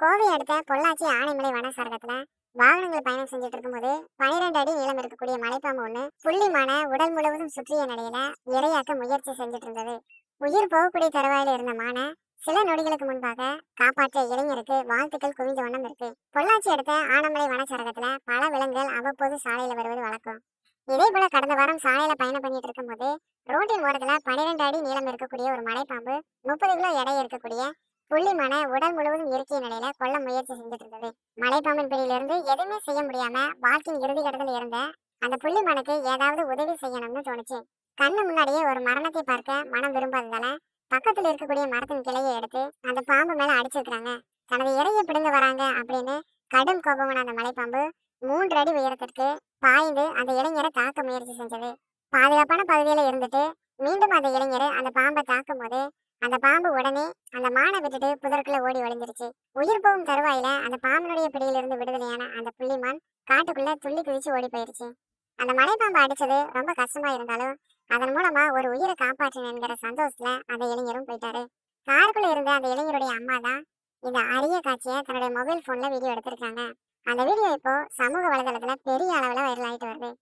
கோவை அடுத்த பொள்ளாச்சி ஆனைமலை வனசரகத்துல வாகனங்கள் பயணம் செஞ்சுட்டு இருக்கும்போது பனிரெண்டு அடி நீளம் இருக்கக்கூடிய மலைப்பாம்பு ஒண்ணு புள்ளிமான உடல் முழுவதும் சுற்றிய நிலையில இரையாக்க முயற்சி செஞ்சுட்டு இருந்தது உயிர் போகக்கூடிய தருவாயில இருந்த மானை சில நொடிகளுக்கு முன்பாக காப்பாற்றிய இளைஞருக்கு வாழ்த்துக்கள் குவிந்த வண்ணம் இருக்கு பொள்ளாச்சி அடுத்த ஆனமலை வனச்சரகத்துல பல விலங்குகள் அவ்வப்போது சாலையில வருவது வழக்கம் இதே போல கடந்த வாரம் சாலையில பயணம் பண்ணிட்டு இருக்கும்போது ரோட்டின் ஓரத்துல பன்னிரெண்டு அடி நீளம் இருக்கக்கூடிய ஒரு மலைப்பாம்பு முப்பது கிலோ எடை இருக்கக்கூடிய புள்ளிமான உடல் முழுவதும் இருக்கிய நிலையில கொல்ல முயற்சி செஞ்சுட்டு இருந்தது மலைப்பாம்பின் பிடியிலிருந்து எதுவுமே செய்ய முடியாம வாழ்க்கையின் இறுதி கட்டத்தில் இருந்த அந்த புள்ளிமானுக்கு ஏதாவது உதவி செய்யணும்னு தோணுச்சு கண்ணு முன்னாடியே ஒரு மரணத்தை பார்க்க மனம் விரும்பாததால பக்கத்துல இருக்கக்கூடிய மரத்தின் கிளையை எடுத்து அந்த பாம்பு மேல அடிச்சிருக்காங்க தனது இறையை பிடுங்க வராங்க அப்படின்னு கடும் கோபமான அந்த மலைப்பாம்பு மூன்று அடி உயரத்திற்கு பாய்ந்து அந்த இளைஞரை தாக்க முயற்சி செஞ்சது பாதுகாப்பான பகுதியில இருந்துட்டு மீண்டும் அந்த இளைஞர் அந்த பாம்பை தாக்கும் போது அந்த பாம்பு உடனே அந்த மானை விட்டுட்டு புதருக்குள்ள ஓடி ஒளிஞ்சிருச்சு உயிர் போகும் தருவாயில அந்த பாம்பினுடைய பிடியிலிருந்து விடுதலையான அந்த புள்ளிமான் காட்டுக்குள்ள துள்ளி குதிச்சு ஓடி போயிருச்சு அந்த மலைப்பாம்பு அடிச்சது ரொம்ப கஷ்டமா இருந்தாலும் அதன் மூலமா ஒரு உயிரை காப்பாற்றினேங்கிற சந்தோஷத்துல அந்த இளைஞரும் போயிட்டாரு காருக்குள்ள இருந்த அந்த இளைஞருடைய அம்மா தான் இந்த அரிய காட்சியை தன்னுடைய மொபைல் போன்ல வீடியோ எடுத்திருக்காங்க அந்த வீடியோ இப்போ சமூக வலைதளத்துல பெரிய அளவுல வைரல் ஆயிட்டு வருது